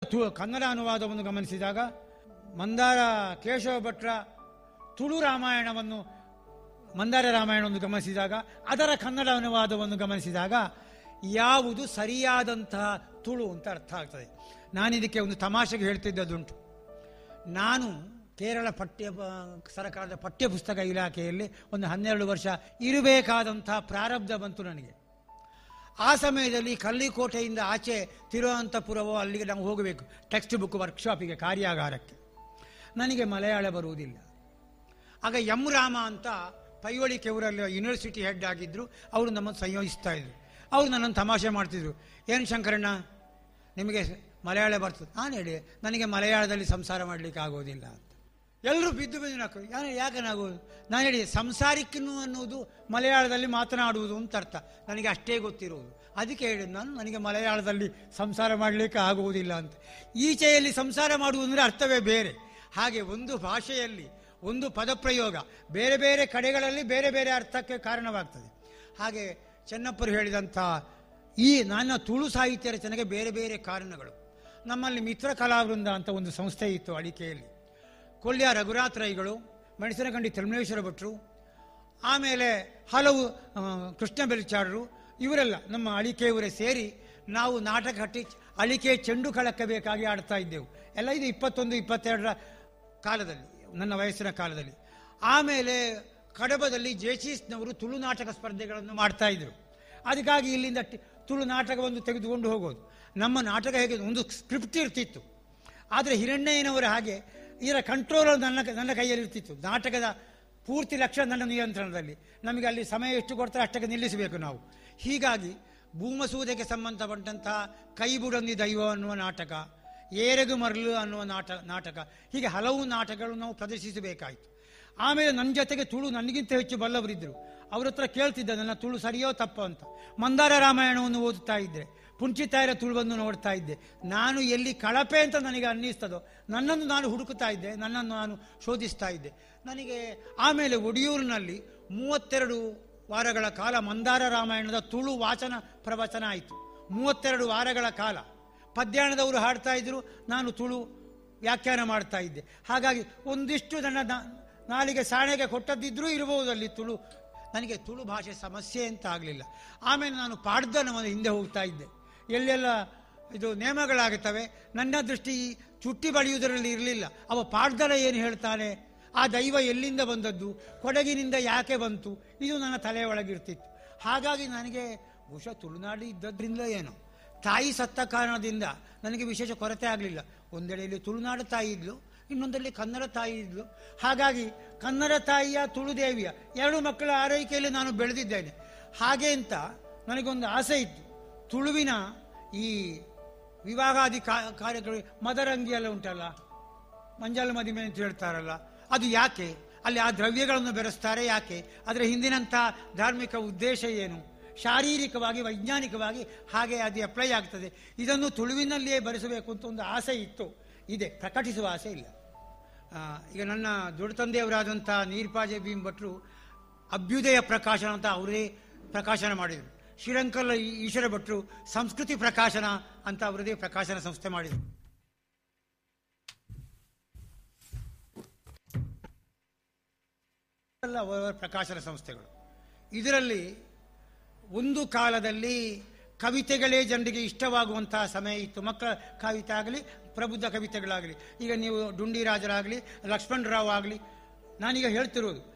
ತು ಕನ್ನಡ ಅನುವಾದವನ್ನು ಗಮನಿಸಿದಾಗ ಮಂದಾರ ಕೇಶವ ಭಟ್ರ ತುಳು ರಾಮಾಯಣವನ್ನು ಮಂದಾರ ರಾಮಾಯಣವನ್ನು ಗಮನಿಸಿದಾಗ ಅದರ ಕನ್ನಡ ಅನುವಾದವನ್ನು ಗಮನಿಸಿದಾಗ ಯಾವುದು ಸರಿಯಾದಂತಹ ತುಳು ಅಂತ ಅರ್ಥ ಆಗ್ತದೆ ನಾನಿದಕ್ಕೆ ಒಂದು ತಮಾಷೆಗೆ ಹೇಳ್ತಿದ್ದದುಂಟು ನಾನು ಕೇರಳ ಪಠ್ಯ ಸರ್ಕಾರದ ಪಠ್ಯ ಪುಸ್ತಕ ಇಲಾಖೆಯಲ್ಲಿ ಒಂದು ಹನ್ನೆರಡು ವರ್ಷ ಇರಬೇಕಾದಂತಹ ಪ್ರಾರಬ್ಧ ಬಂತು ನನಗೆ ಆ ಸಮಯದಲ್ಲಿ ಕಲ್ಲಿಕೋಟೆಯಿಂದ ಆಚೆ ತಿರುವನಂತಪುರವೋ ಅಲ್ಲಿಗೆ ನಾವು ಹೋಗಬೇಕು ಟೆಕ್ಸ್ಟ್ ಬುಕ್ ವರ್ಕ್ಶಾಪಿಗೆ ಕಾರ್ಯಾಗಾರಕ್ಕೆ ನನಗೆ ಮಲಯಾಳ ಬರುವುದಿಲ್ಲ ಆಗ ಎಂ ರಾಮ ಅಂತ ಪೈವಳಿ ಕೆವರಲ್ಲಿ ಯೂನಿವರ್ಸಿಟಿ ಹೆಡ್ ಆಗಿದ್ದರು ಅವರು ನಮ್ಮನ್ನು ಸಂಯೋಜಿಸ್ತಾ ಇದ್ರು ಅವರು ನನ್ನನ್ನು ತಮಾಷೆ ಮಾಡ್ತಿದ್ರು ಏನು ಶಂಕರಣ್ಣ ನಿಮಗೆ ಮಲಯಾಳ ಬರ್ತದೆ ನಾನು ಹೇಳಿ ನನಗೆ ಮಲಯಾಳದಲ್ಲಿ ಸಂಸಾರ ಮಾಡಲಿಕ್ಕೆ ಆಗೋದಿಲ್ಲ ಅಂತ ಎಲ್ಲರೂ ಬಿದ್ದು ಬಿದ್ದು ನಾಕು ಯಾರು ಯಾಕನಾಗೋದು ನಾನು ಹೇಳಿ ಸಂಸಾರಿಕ್ಕನು ಅನ್ನೋದು ಮಲಯಾಳದಲ್ಲಿ ಮಾತನಾಡುವುದು ಅಂತ ಅರ್ಥ ನನಗೆ ಅಷ್ಟೇ ಗೊತ್ತಿರುವುದು ಅದಕ್ಕೆ ಹೇಳಿದ್ದು ನಾನು ನನಗೆ ಮಲಯಾಳದಲ್ಲಿ ಸಂಸಾರ ಮಾಡಲಿಕ್ಕೆ ಆಗುವುದಿಲ್ಲ ಅಂತ ಈಚೆಯಲ್ಲಿ ಸಂಸಾರ ಮಾಡುವುದಂದರೆ ಅರ್ಥವೇ ಬೇರೆ ಹಾಗೆ ಒಂದು ಭಾಷೆಯಲ್ಲಿ ಒಂದು ಪದಪ್ರಯೋಗ ಬೇರೆ ಬೇರೆ ಕಡೆಗಳಲ್ಲಿ ಬೇರೆ ಬೇರೆ ಅರ್ಥಕ್ಕೆ ಕಾರಣವಾಗ್ತದೆ ಹಾಗೆ ಚೆನ್ನಪ್ಪರು ಹೇಳಿದಂಥ ಈ ನನ್ನ ತುಳು ಸಾಹಿತ್ಯ ರಚನೆಗೆ ಬೇರೆ ಬೇರೆ ಕಾರಣಗಳು ನಮ್ಮಲ್ಲಿ ಮಿತ್ರ ಕಲಾವೃಂದ ಅಂತ ಒಂದು ಸಂಸ್ಥೆ ಇತ್ತು ಅಡಿಕೆಯಲ್ಲಿ ಕೊಲ್ಯ ರಘುನಾಥ್ ರೈಗಳು ಮೆಣಸಿನಕಂಡಿ ತಿರುಮಲೇಶ್ವರ ಭಟ್ರು ಆಮೇಲೆ ಹಲವು ಆ, ಕೃಷ್ಣ ಬೆಲ್ಚಾರರು ಇವರೆಲ್ಲ ನಮ್ಮ ಅಳಿಕೆಯವರೇ ಸೇರಿ ನಾವು ನಾಟಕ ಕಟ್ಟಿ ಅಳಿಕೆ ಚೆಂಡು ಕಳಕ್ಕೆ ಬೇಕಾಗಿ ಆಡ್ತಾ ಇದ್ದೆವು ಎಲ್ಲ ಇದು ಇಪ್ಪತ್ತೊಂದು ಇಪ್ಪತ್ತೆರಡರ ಕಾಲದಲ್ಲಿ ನನ್ನ ವಯಸ್ಸಿನ ಕಾಲದಲ್ಲಿ ಆಮೇಲೆ ಕಡಬದಲ್ಲಿ ಜೇಚೀಸ್ನವರು ತುಳು ನಾಟಕ ಸ್ಪರ್ಧೆಗಳನ್ನು ಮಾಡ್ತಾ ಇದ್ರು ಅದಕ್ಕಾಗಿ ಇಲ್ಲಿಂದ ಟಿ- ತುಳು ನಾಟಕವನ್ನು ತೆಗೆದುಕೊಂಡು ಹೋಗೋದು ನಮ್ಮ ನಾಟಕ ಹೇಗೆ ಒಂದು ಸ್ಕ್ರಿಪ್ಟ್ ಇರ್ತಿತ್ತು ಆದರೆ ಹಿರಣ್ಣಯ್ಯನವರ ಹಾಗೆ ಇದರ ಕಂಟ್ರೋಲ್ ನನ್ನ ನನ್ನ ಕೈಯಲ್ಲಿ ಇರ್ತಿತ್ತು ನಾಟಕದ ಪೂರ್ತಿ ಲಕ್ಷ್ಯ ನನ್ನ ನಿಯಂತ್ರಣದಲ್ಲಿ ನಮಗೆ ಅಲ್ಲಿ ಸಮಯ ಎಷ್ಟು ಕೊಡ್ತಾರೆ ಅಷ್ಟಕ್ಕೆ ನಿಲ್ಲಿಸಬೇಕು ನಾವು ಹೀಗಾಗಿ ಭೂಮಸೂದೆಗೆ ಸಂಬಂಧಪಟ್ಟಂತಹ ಕೈಬುಡಂದಿ ದೈವ ಅನ್ನುವ ನಾಟಕ ಏರೆಗು ಮರಳು ಅನ್ನುವ ನಾಟ ನಾಟಕ ಹೀಗೆ ಹಲವು ನಾಟಕಗಳು ನಾವು ಪ್ರದರ್ಶಿಸಬೇಕಾಯಿತು ಆಮೇಲೆ ನನ್ನ ಜೊತೆಗೆ ತುಳು ನನಗಿಂತ ಹೆಚ್ಚು ಬಲ್ಲವರಿದ್ದರು ಅವ್ರ ಹತ್ರ ಕೇಳ್ತಿದ್ದೆ ನನ್ನ ತುಳು ಸರಿಯೋ ತಪ್ಪೋ ಅಂತ ಮಂದಾರ ರಾಮಾಯಣವನ್ನು ಓದುತ್ತಾ ಇದ್ದೆ ಪುಂಚಿತಾಯರ ತುಳುವನ್ನು ನೋಡ್ತಾ ಇದ್ದೆ ನಾನು ಎಲ್ಲಿ ಕಳಪೆ ಅಂತ ನನಗೆ ಅನ್ನಿಸ್ತದೋ ನನ್ನನ್ನು ನಾನು ಹುಡುಕುತ್ತಾ ಇದ್ದೆ ನನ್ನನ್ನು ನಾನು ಶೋಧಿಸ್ತಾ ಇದ್ದೆ ನನಗೆ ಆಮೇಲೆ ಒಡಿಯೂರಿನಲ್ಲಿ ಮೂವತ್ತೆರಡು ವಾರಗಳ ಕಾಲ ಮಂದಾರ ರಾಮಾಯಣದ ತುಳು ವಾಚನ ಪ್ರವಚನ ಆಯಿತು ಮೂವತ್ತೆರಡು ವಾರಗಳ ಕಾಲ ಪದ್ಯಾಣದವರು ಹಾಡ್ತಾ ಇದ್ರು ನಾನು ತುಳು ವ್ಯಾಖ್ಯಾನ ಮಾಡ್ತಾ ಇದ್ದೆ ಹಾಗಾಗಿ ಒಂದಿಷ್ಟು ನನ್ನ ನಾ- ನಾಲಿಗೆ ಸಾಣೆಗೆ ಕೊಟ್ಟದ್ದಿದ್ರೂ ಇರಬಹುದು ಅಲ್ಲಿ ತುಳು ನನಗೆ ತುಳು ಭಾಷೆ ಸಮಸ್ಯೆ ಅಂತ ಆಗಲಿಲ್ಲ ಆಮೇಲೆ ನಾನು ಪಾಡ್ದನವನ್ನು ಹಿಂದೆ ಹೋಗ್ತಾ ಇದ್ದೆ ಎಲ್ಲೆಲ್ಲ ಇದು ನೇಮಗಳಾಗುತ್ತವೆ ನನ್ನ ದೃಷ್ಟಿ ಈ ಚುಟ್ಟಿ ಬಳಿಯುವುದರಲ್ಲಿ ಇರಲಿಲ್ಲ ಅವ ಪಾಡ್ದನ ಏನು ಹೇಳ್ತಾನೆ ಆ ದೈವ ಎಲ್ಲಿಂದ ಬಂದದ್ದು ಕೊಡಗಿನಿಂದ ಯಾಕೆ ಬಂತು ಇದು ನನ್ನ ತಲೆಯ ಒಳಗಿರ್ತಿತ್ತು ಹಾಗಾಗಿ ನನಗೆ ಬಹುಶಃ ತುಳುನಾಡು ಇದ್ದದ್ರಿಂದ ಏನೋ ತಾಯಿ ಸತ್ತ ಕಾರಣದಿಂದ ನನಗೆ ವಿಶೇಷ ಕೊರತೆ ಆಗಲಿಲ್ಲ ಒಂದೆಡೆಯಲ್ಲಿ ತುಳುನಾಡು ತಾಯಿ ಇದ್ಲು ಇನ್ನೊಂದರಲ್ಲಿ ಕನ್ನಡ ತಾಯಿ ಇದ್ಲು ಹಾಗಾಗಿ ಕನ್ನಡ ತಾಯಿಯ ತುಳುದೇವಿಯ ಎರಡು ಮಕ್ಕಳ ಆರೈಕೆಯಲ್ಲಿ ನಾನು ಬೆಳೆದಿದ್ದೇನೆ ಹಾಗೆ ಅಂತ ನನಗೊಂದು ಆಸೆ ಇತ್ತು ತುಳುವಿನ ಈ ವಿವಾಹಾದಿ ಕಾ- ಕಾರ್ಯಗಳು ಮದರಂಗಿ ಎಲ್ಲ ಉಂಟಲ್ಲ ಮಂಜಾಲ ಮದಿಮೆ ಅಂತ ಹೇಳ್ತಾರಲ್ಲ ಅದು ಯಾಕೆ ಅಲ್ಲಿ ಆ ದ್ರವ್ಯಗಳನ್ನು ಬೆರೆಸ್ತಾರೆ ಯಾಕೆ ಅದರ ಹಿಂದಿನಂಥ ಧಾರ್ಮಿಕ ಉದ್ದೇಶ ಏನು ಶಾರೀರಿಕವಾಗಿ ವೈಜ್ಞಾನಿಕವಾಗಿ ಹಾಗೆ ಅದು ಅಪ್ಲೈ ಆಗ್ತದೆ ಇದನ್ನು ತುಳುವಿನಲ್ಲಿಯೇ ಬರೆಸಬೇಕು ಅಂತ ಒಂದು ಆಸೆ ಇತ್ತು ಇದೆ ಪ್ರಕಟಿಸುವ ಆಸೆ ಇಲ್ಲ ಆ, ಈಗ ನನ್ನ ದೊಡ್ಡ ತಂದೆಯವರಾದಂಥ ನೀರ್ಪಾಜೆ ಭೀಮ್ ಭಟ್ರು ಅಭ್ಯುದಯ ಪ್ರಕಾಶನ ಅಂತ ಅವರೇ ಪ್ರಕಾಶನ ಮಾಡಿದರು ಶ್ರೀರಂಕಲ್ ಈಶ್ವರ ಭಟ್ರು ಸಂಸ್ಕೃತಿ ಪ್ರಕಾಶನ ಅಂತ ಅವರದೇ ಪ್ರಕಾಶನ ಸಂಸ್ಥೆ ಮಾಡಿದರು ಎಲ್ಲ ಅವರವರ ಪ್ರಕಾಶನ ಸಂಸ್ಥೆಗಳು ಇದರಲ್ಲಿ ಒಂದು ಕಾಲದಲ್ಲಿ ಕವಿತೆಗಳೇ ಜನರಿಗೆ ಇಷ್ಟವಾಗುವಂತಹ ಸಮಯ ಇತ್ತು ಮಕ್ಕಳ ಕವಿತೆ ಆಗಲಿ ಪ್ರಬುದ್ಧ ಕವಿತೆಗಳಾಗಲಿ ಈಗ ನೀವು ಡುಂಡಿರಾಜರಾಗಲಿ ಲಕ್ಷ್ಮಣರಾವ್ ಆಗಲಿ ನಾನೀಗ ಹೇಳ್ತಿರೋದು